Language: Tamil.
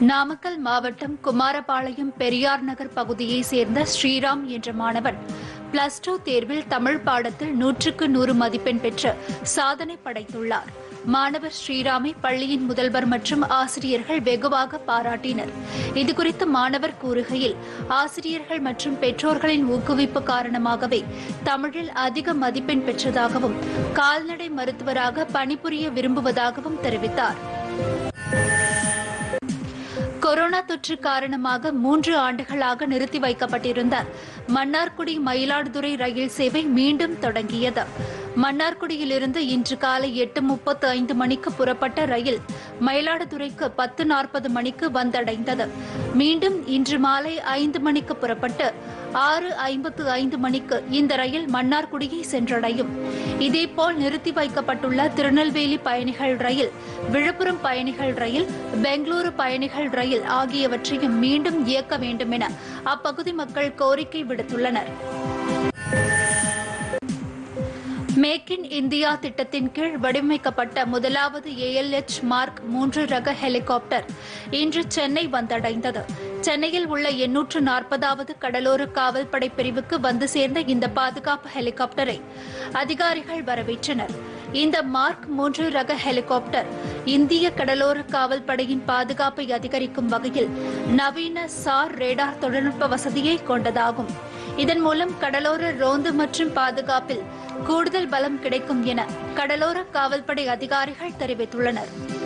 நாமக்கல் மாவட்டம் குமாரபாளையம் பெரியார் நகர் பகுதியைச் சேர்ந்த ஸ்ரீராம் என்ற மாணவன் பிளஸ் டூ தேர்வில் தமிழ் பாடத்தில் நூற்றுக்கு நூறு மதிப்பெண் பெற்று சாதனை படைத்துள்ளார் மாணவர் ஸ்ரீராமை பள்ளியின் முதல்வர் மற்றும் ஆசிரியர்கள் வெகுவாக பாராட்டினர் இதுகுறித்து மாணவர் கூறுகையில் ஆசிரியர்கள் மற்றும் பெற்றோர்களின் ஊக்குவிப்பு காரணமாகவே தமிழில் அதிக மதிப்பெண் பெற்றதாகவும் கால்நடை மருத்துவராக பணிபுரிய விரும்புவதாகவும் தெரிவித்தார் கொரோனா தொற்று காரணமாக மூன்று ஆண்டுகளாக நிறுத்தி வைக்கப்பட்டிருந்த மன்னார்குடி மயிலாடுதுறை ரயில் சேவை மீண்டும் தொடங்கியது மன்னார்குடியிலிருந்து இன்று காலை எட்டு முப்பத்து ஐந்து மணிக்கு புறப்பட்ட ரயில் மயிலாடுதுறைக்கு பத்து நாற்பது மணிக்கு வந்தடைந்தது மீண்டும் இன்று மாலை ஐந்து மணிக்கு புறப்பட்டு ஆறு ஐம்பத்து ஐந்து மணிக்கு இந்த ரயில் மன்னார்குடியை சென்றடையும் இதேபோல் நிறுத்தி வைக்கப்பட்டுள்ள திருநெல்வேலி பயணிகள் ரயில் விழுப்புரம் பயணிகள் ரயில் பெங்களூரு பயணிகள் ரயில் ஆகியவற்றையும் மீண்டும் இயக்க வேண்டும் என அப்பகுதி மக்கள் கோரிக்கை விடுத்துள்ளனர் மேக் இன் இந்தியா திட்டத்தின் கீழ் வடிவமைக்கப்பட்ட முதலாவது ஏஎல்எச் மார்க் மூன்று ரக ஹெலிகாப்டர் இன்று சென்னை வந்தடைந்தது சென்னையில் உள்ள எண்ணூற்று நாற்பதாவது கடலோர காவல்படை பிரிவுக்கு வந்து சேர்ந்த இந்த பாதுகாப்பு ஹெலிகாப்டரை அதிகாரிகள் வரவேற்றனர் இந்த மார்க் மூன்று ரக ஹெலிகாப்டர் இந்திய கடலோர காவல்படையின் பாதுகாப்பை அதிகரிக்கும் வகையில் நவீன சார் ரேடார் தொழில்நுட்ப வசதியை கொண்டதாகும் இதன் மூலம் கடலோர ரோந்து மற்றும் பாதுகாப்பில் கூடுதல் பலம் கிடைக்கும் என கடலோர காவல்படை அதிகாரிகள் தெரிவித்துள்ளனர்